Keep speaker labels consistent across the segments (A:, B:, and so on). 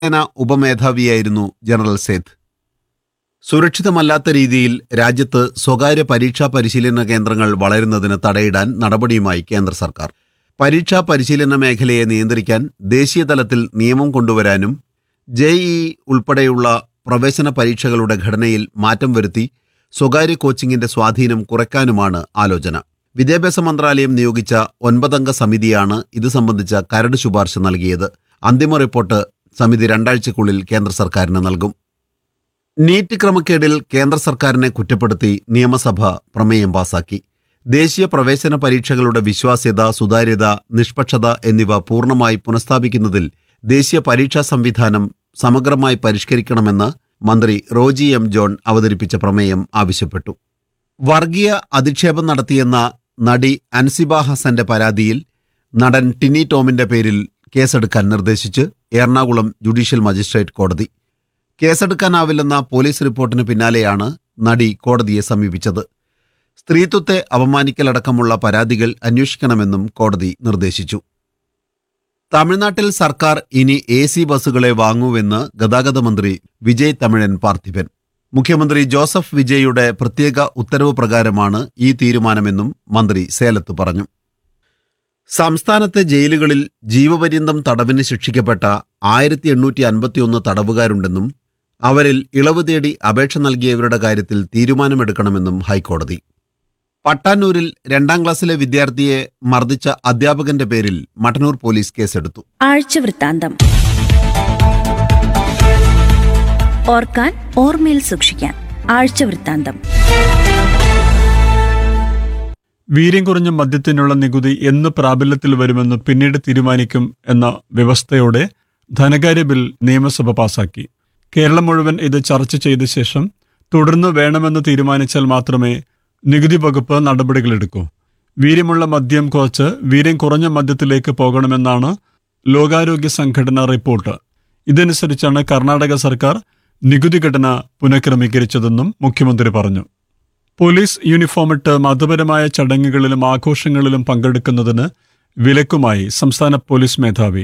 A: സേന ഉപമേധാവിയായിരുന്നു ജനറൽ സേത്ത് സുരക്ഷിതമല്ലാത്ത രീതിയിൽ രാജ്യത്ത് സ്വകാര്യ പരീക്ഷാ പരിശീലന കേന്ദ്രങ്ങൾ വളരുന്നതിന് തടയിടാൻ നടപടിയുമായി കേന്ദ്ര സർക്കാർ പരീക്ഷാ പരിശീലന മേഖലയെ നിയന്ത്രിക്കാൻ ദേശീയ തലത്തിൽ നിയമം കൊണ്ടുവരാനും ജെഇഇ ഉൾപ്പെടെയുള്ള പ്രവേശന പരീക്ഷകളുടെ ഘടനയിൽ മാറ്റം വരുത്തി സ്വകാര്യ കോച്ചിങ്ങിന്റെ സ്വാധീനം കുറയ്ക്കാനുമാണ് ആലോചന വിദ്യാഭ്യാസ മന്ത്രാലയം നിയോഗിച്ച ഒൻപതംഗ സമിതിയാണ് ഇത് സംബന്ധിച്ച കരട് ശുപാർശ നൽകിയത് അന്തിമ റിപ്പോർട്ട് സമിതി രണ്ടാഴ്ചക്കുള്ളിൽ കേന്ദ്ര സർക്കാരിന് നൽകും നീറ്റ് ക്രമക്കേടിൽ കേന്ദ്ര സർക്കാരിനെ കുറ്റപ്പെടുത്തി നിയമസഭ പ്രമേയം പാസാക്കി ദേശീയ പ്രവേശന പരീക്ഷകളുടെ വിശ്വാസ്യത സുതാര്യത നിഷ്പക്ഷത എന്നിവ പൂർണ്ണമായി പുനഃസ്ഥാപിക്കുന്നതിൽ ദേശീയ പരീക്ഷാ സംവിധാനം സമഗ്രമായി പരിഷ്കരിക്കണമെന്ന് മന്ത്രി റോജി എം ജോൺ അവതരിപ്പിച്ച പ്രമേയം ആവശ്യപ്പെട്ടു വർഗീയ അധിക്ഷേപം നടത്തിയെന്ന നടി അൻസിബ ഹസന്റെ പരാതിയിൽ നടൻ ടിനി ടോമിന്റെ പേരിൽ കേസെടുക്കാൻ നിർദ്ദേശിച്ച് എറണാകുളം ജുഡീഷ്യൽ മജിസ്ട്രേറ്റ് കോടതി കേസെടുക്കാനാവില്ലെന്ന പോലീസ് റിപ്പോർട്ടിന് പിന്നാലെയാണ് നടി കോടതിയെ സമീപിച്ചത് സ്ത്രീത്വത്തെ അപമാനിക്കലടക്കമുള്ള പരാതികൾ അന്വേഷിക്കണമെന്നും കോടതി നിർദ്ദേശിച്ചു തമിഴ്നാട്ടിൽ സർക്കാർ ഇനി എ സി ബസ്സുകളെ വാങ്ങൂവെന്ന് ഗതാഗത മന്ത്രി വിജയ് തമിഴൻ പാർത്ഥിപൻ മുഖ്യമന്ത്രി ജോസഫ് വിജയുടെ പ്രത്യേക ഉത്തരവ് പ്രകാരമാണ് ഈ തീരുമാനമെന്നും മന്ത്രി സേലത്ത് പറഞ്ഞു സംസ്ഥാനത്തെ ജയിലുകളിൽ ജീവപര്യന്തം തടവിന് ശിക്ഷിക്കപ്പെട്ട ആയിരത്തി എണ്ണൂറ്റി അൻപത്തിയൊന്ന് തടവുകാരുണ്ടെന്നും അവരിൽ ഇളവ് തേടി അപേക്ഷ നൽകിയവരുടെ കാര്യത്തിൽ തീരുമാനമെടുക്കണമെന്നും ഹൈക്കോടതി പട്ടാന്നൂരിൽ രണ്ടാം ക്ലാസ്സിലെ വിദ്യാർത്ഥിയെ മർദ്ദിച്ച അധ്യാപകന്റെ പേരിൽ മട്ടന്നൂർ പോലീസ് കേസെടുത്തു
B: ആഴ്ചവൃത്താന്തം ഓർക്കാൻ ഓർമ്മയിൽ സൂക്ഷിക്കാൻ ആഴ്ചവൃത്താന്തം
C: വീര്യം കുറഞ്ഞ മദ്യത്തിനുള്ള നികുതി എന്ന് പ്രാബല്യത്തിൽ വരുമെന്ന് പിന്നീട് തീരുമാനിക്കും എന്ന വ്യവസ്ഥയോടെ ധനകാര്യ ബിൽ നിയമസഭ പാസാക്കി കേരളം മുഴുവൻ ഇത് ചർച്ച ചെയ്ത ശേഷം തുടർന്ന് വേണമെന്ന് തീരുമാനിച്ചാൽ മാത്രമേ നികുതി വകുപ്പ് നടപടികളെടുക്കൂ വീര്യമുള്ള മദ്യം കുറച്ച് വീര്യം കുറഞ്ഞ മദ്യത്തിലേക്ക് പോകണമെന്നാണ് ലോകാരോഗ്യ സംഘടന റിപ്പോർട്ട് ഇതനുസരിച്ചാണ് കർണാടക സർക്കാർ നികുതി ഘടന പുനഃക്രമീകരിച്ചതെന്നും മുഖ്യമന്ത്രി പറഞ്ഞു പോലീസ് യൂണിഫോമിട്ട് മതപരമായ ചടങ്ങുകളിലും ആഘോഷങ്ങളിലും പങ്കെടുക്കുന്നതിന് വിലക്കുമായി സംസ്ഥാന പോലീസ് മേധാവി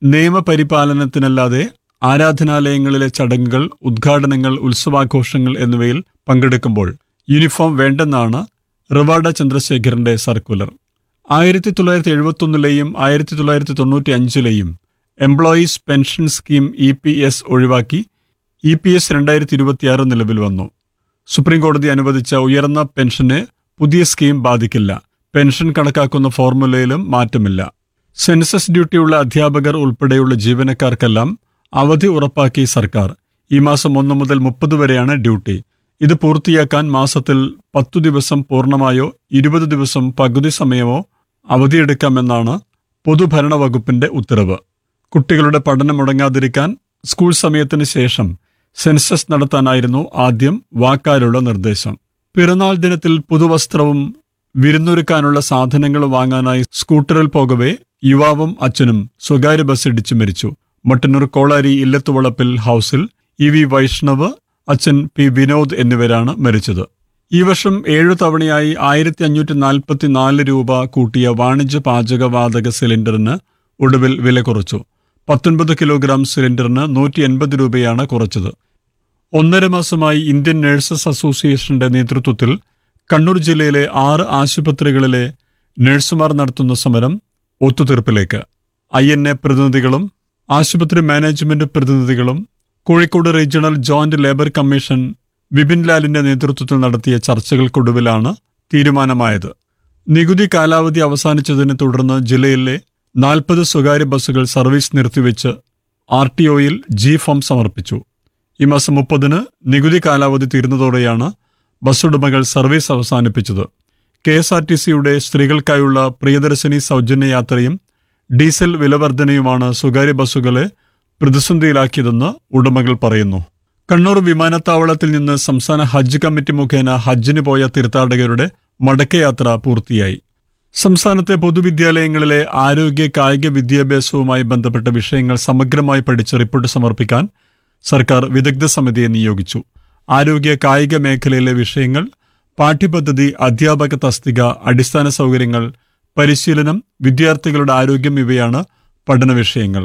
C: നിയമപരിപാലനത്തിനല്ലാതെ ആരാധനാലയങ്ങളിലെ ചടങ്ങുകൾ ഉദ്ഘാടനങ്ങൾ ഉത്സവാഘോഷങ്ങൾ എന്നിവയിൽ പങ്കെടുക്കുമ്പോൾ യൂണിഫോം വേണ്ടെന്നാണ് റിവാഡ ചന്ദ്രശേഖരന്റെ സർക്കുലർ ആയിരത്തി തൊള്ളായിരത്തി എഴുപത്തൊന്നിലെയും ആയിരത്തി തൊള്ളായിരത്തി തൊണ്ണൂറ്റി അഞ്ചിലെയും employees pension scheme E P S ഒഴിവാക്കി ഇ പി എസ് രണ്ടായിരത്തി ഇരുപത്തിയാറ് നിലവിൽ വന്നു സുപ്രീം കോടതി അനുവദിച്ച ഉയർന്ന പെൻഷനെ പുതിയ സ്കീം ബാധിക്കില്ല പെൻഷൻ കണക്കാക്കുന്ന ഫോർമുലയിലും മാറ്റമില്ല സെൻസസ് ഡ്യൂട്ടിയുള്ള അധ്യാപകർ ഉൾപ്പെടെയുള്ള ജീവനക്കാർക്കെല്ലാം അവധി ഉറപ്പാക്കി സർക്കാർ ഈ മാസം ഒന്ന് മുതൽ മുപ്പത് വരെയാണ് ഡ്യൂട്ടി ഇത് പൂർത്തിയാക്കാൻ മാസത്തിൽ പത്തു ദിവസം പൂർണ്ണമായോ ഇരുപത് ദിവസം പകുതി സമയമോ അവധിയെടുക്കാമെന്നാണ് പൊതുഭരണ വകുപ്പിന്റെ ഉത്തരവ് കുട്ടികളുടെ പഠനം മുടങ്ങാതിരിക്കാൻ സ്കൂൾ സമയത്തിന് ശേഷം സെൻസസ് നടത്താനായിരുന്നു ആദ്യം വാക്കാലുള്ള നിർദ്ദേശം പിറന്നാൾ ദിനത്തിൽ പുതുവസ്ത്രവും വിരുന്നൊരുക്കാനുള്ള സാധനങ്ങൾ വാങ്ങാനായി സ്കൂട്ടറിൽ പോകവെ യുവാവും അച്ഛനും സ്വകാര്യ ബസ് ഇടിച്ചു മരിച്ചു മട്ടന്നൂർ കോളാരി ഇല്ലത്തുവളപ്പിൽ ഹൌസിൽ ഇ വി വൈഷ്ണവ് അച്ഛൻ പി വിനോദ് എന്നിവരാണ് മരിച്ചത് ഈ വർഷം ഏഴു തവണയായി ആയിരത്തി അഞ്ഞൂറ്റി നാൽപ്പത്തി നാല് രൂപ കൂട്ടിയ വാണിജ്യ പാചകവാതക സിലിണ്ടറിന് ഒടുവിൽ വില കുറച്ചു പത്തൊൻപത് കിലോഗ്രാം സിലിണ്ടറിന് നൂറ്റി എൺപത് രൂപയാണ് കുറച്ചത് ഒന്നര മാസമായി ഇന്ത്യൻ നഴ്സസ് അസോസിയേഷന്റെ നേതൃത്വത്തിൽ കണ്ണൂർ ജില്ലയിലെ ആറ് ആശുപത്രികളിലെ നഴ്സുമാർ നടത്തുന്ന സമരം ഒത്തുതീർപ്പിലേക്ക് ഐ എൻ എ പ്രതിനിധികളും ആശുപത്രി മാനേജ്മെന്റ് പ്രതിനിധികളും Kozhikode regional joint labour commission Vipin ലാലിന്റെ നേതൃത്വത്തിൽ നടത്തിയ ചർച്ചകൾക്കൊടുവിലാണ് തീരുമാനമായത് നികുതി കാലാവധി അവസാനിച്ചതിനെ തുടർന്ന് ജില്ലയിലെ നാൽപ്പത് സ്വകാര്യ ബസ്സുകൾ സർവീസ് നിർത്തിവെച്ച് ആർ ടി ഒയിൽ ജി ഫോം സമർപ്പിച്ചു ഈ മാസം മുപ്പതിന് നികുതി കാലാവധി തീർന്നതോടെയാണ് ബസ് ഉടമകൾ സർവീസ് അവസാനിപ്പിച്ചത് കെ എസ് ആർ ടി സിയുടെ സ്ത്രീകൾക്കായുള്ള പ്രിയദർശിനി സൗജന്യ യാത്രയും ഡീസൽ വിലവർധനയുമാണ് സ്വകാര്യ ബസ്സുകളെ പ്രതിസന്ധിയിലാക്കിയതെന്ന് ഉടമകൾ പറയുന്നു കണ്ണൂർ വിമാനത്താവളത്തിൽ നിന്ന് സംസ്ഥാന ഹജ്ജ് കമ്മിറ്റി മുഖേന ഹജ്ജിന് പോയ തീർത്ഥാടകരുടെ മടക്കയാത്ര പൂർത്തിയായി സംസ്ഥാനത്തെ പൊതുവിദ്യാലയങ്ങളിലെ ആരോഗ്യ കായിക വിദ്യാഭ്യാസവുമായി ബന്ധപ്പെട്ട വിഷയങ്ങൾ സമഗ്രമായി പഠിച്ച് റിപ്പോർട്ട് സമർപ്പിക്കാൻ സർക്കാർ വിദഗ്ധ സമിതിയെ നിയോഗിച്ചു ആരോഗ്യ കായിക മേഖലയിലെ വിഷയങ്ങൾ പാഠ്യപദ്ധതി അധ്യാപക തസ്തിക അടിസ്ഥാന സൗകര്യങ്ങൾ പരിശീലനം വിദ്യാർത്ഥികളുടെ ആരോഗ്യം ഇവയാണ് പഠന വിഷയങ്ങൾ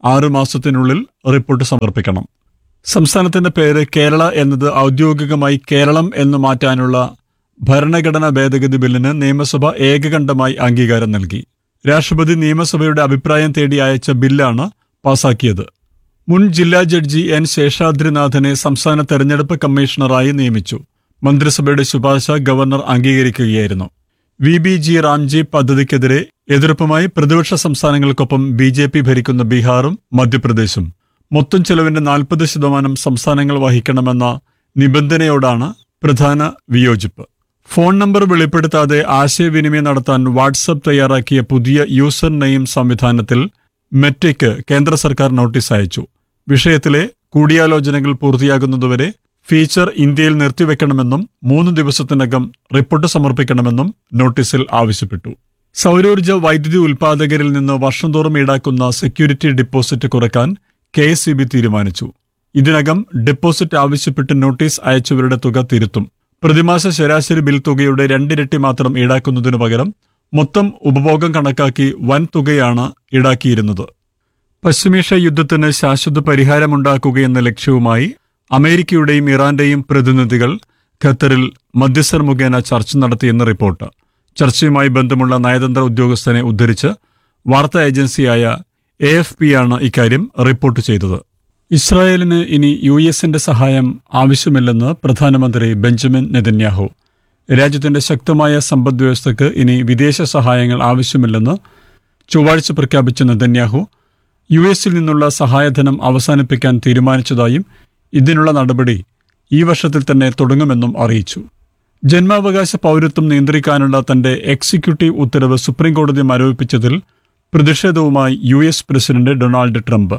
C: ആറു മാസത്തിനുള്ളിൽ റിപ്പോർട്ട് സമർപ്പിക്കണം സംസ്ഥാനത്തിന്റെ പേര് കേരള എന്നത് ഔദ്യോഗികമായി കേരളം എന്ന് മാറ്റാനുള്ള ഭരണഘടനാ ഭേദഗതി ബില്ലിന് നിയമസഭ ഏകകണ്ഠമായി അംഗീകാരം നൽകി രാഷ്ട്രപതി നിയമസഭയുടെ അഭിപ്രായം തേടി അയച്ച ബില്ലാണ് പാസാക്കിയത് മുൻ ജില്ലാ ജഡ്ജി എൻ ശേഷാദ്രിനാഥനെ സംസ്ഥാന തെരഞ്ഞെടുപ്പ് കമ്മീഷണറായി നിയമിച്ചു മന്ത്രിസഭയുടെ ശുപാർശ ഗവർണർ അംഗീകരിക്കുകയായിരുന്നു വി ബി ജി റാംജി പദ്ധതിക്കെതിരെ എതിർപ്പുമായി പ്രതിപക്ഷ സംസ്ഥാനങ്ങൾക്കൊപ്പം ബി ജെ പി ഭരിക്കുന്ന ബീഹാറും മധ്യപ്രദേശും മൊത്തം ചെലവിന്റെ നാൽപ്പത് ശതമാനം സംസ്ഥാനങ്ങൾ വഹിക്കണമെന്ന നിബന്ധനയോടാണ് പ്രധാന വിയോജിപ്പ് ഫോൺ നമ്പർ വെളിപ്പെടുത്താതെ ആശയവിനിമയം നടത്താൻ വാട്സപ്പ് തയ്യാറാക്കിയ പുതിയ യൂസർ നെയിം സംവിധാനത്തിൽ മെറ്റയ്ക്ക് കേന്ദ്ര സർക്കാർ നോട്ടീസ് അയച്ചു വിഷയത്തിലെ കൂടിയാലോചനകൾ പൂർത്തിയാകുന്നതുവരെ ഫീച്ചർ ഇന്ത്യയിൽ നിർത്തിവെക്കണമെന്നും മൂന്ന് ദിവസത്തിനകം റിപ്പോർട്ട് സമർപ്പിക്കണമെന്നും നോട്ടീസിൽ ആവശ്യപ്പെട്ടു സൗരോർജ്ജ വൈദ്യുതി ഉൽപാദകരിൽ നിന്ന് വർഷം തോറും ഈടാക്കുന്ന സെക്യൂരിറ്റി ഡിപ്പോസിറ്റ് കുറയ്ക്കാൻ കെ തീരുമാനിച്ചു ഇതിനകം ഡെപ്പോസിറ്റ് ആവശ്യപ്പെട്ട് നോട്ടീസ് അയച്ചവരുടെ തുക തിരുത്തും പ്രതിമാസ ശരാശരി ബിൽ തുകയുടെ രണ്ടിരട്ടി മാത്രം ഈടാക്കുന്നതിനു പകരം മൊത്തം ഉപഭോഗം കണക്കാക്കി വൻ തുകയാണ് ഈടാക്കിയിരുന്നത് പശ്ചിമേഷ്യ യുദ്ധത്തിന് ശാശ്വത പരിഹാരമുണ്ടാക്കുകയെന്ന ലക്ഷ്യവുമായി അമേരിക്കയുടെയും ഇറാന്റെയും പ്രതിനിധികൾ ഖത്തറിൽ മധ്യസ്ഥർ മുഖേന ചർച്ച നടത്തിയെന്ന് റിപ്പോർട്ട് ചർച്ചയുമായി ബന്ധമുള്ള നയതന്ത്ര ഉദ്യോഗസ്ഥനെ ഉദ്ധരിച്ച് വാർത്താ ഏജൻസിയായ എ എഫ് പിയാണ് ഇക്കാര്യം റിപ്പോർട്ട് ചെയ്തത് ഇസ്രായേലിന് ഇനി യു എസിന്റെ സഹായം ആവശ്യമില്ലെന്ന് പ്രധാനമന്ത്രി ബെഞ്ചമിൻ നെതന്യാഹു രാജ്യത്തിന്റെ ശക്തമായ സമ്പദ്വ്യവസ്ഥയ്ക്ക് ഇനി വിദേശ സഹായങ്ങൾ ആവശ്യമില്ലെന്ന് ചൊവ്വാഴ്ച പ്രഖ്യാപിച്ച നെതന്യാഹു യു എസിൽ നിന്നുള്ള സഹായധനം അവസാനിപ്പിക്കാൻ തീരുമാനിച്ചതായും ഇതിനുള്ള നടപടി ഈ വർഷത്തിൽ തന്നെ തുടങ്ങുമെന്നും അറിയിച്ചു ജന്മാവകാശ പൗരത്വം നിയന്ത്രിക്കാനുള്ള തന്റെ എക്സിക്യൂട്ടീവ് ഉത്തരവ് സുപ്രീംകോടതി മരവിപ്പിച്ചതിൽ പ്രതിഷേധവുമായി U S president Donald Trump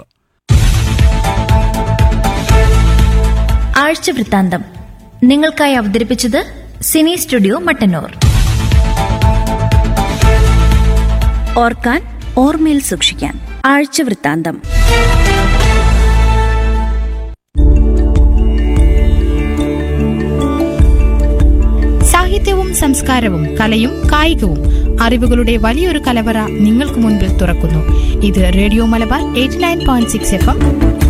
B: ആഴ്ച വൃത്താന്തം നിങ്ങൾക്കായി അവതരിപ്പിച്ചത് സിനി സ്റ്റുഡിയോ മട്ടന്നൂർ ഓർക്കാൻ ഓർമ്മയിൽ സൂക്ഷിക്കാൻ ആഴ്ച വൃത്താന്തം
D: സാഹിത്യവും സംസ്കാരവും കലയും കായികവും അറിവുകളുടെ വലിയൊരു കലവറ നിങ്ങൾക്ക് മുൻപിൽ തുറക്കുന്നു ഇത് radio Malabar eighty nine point six F M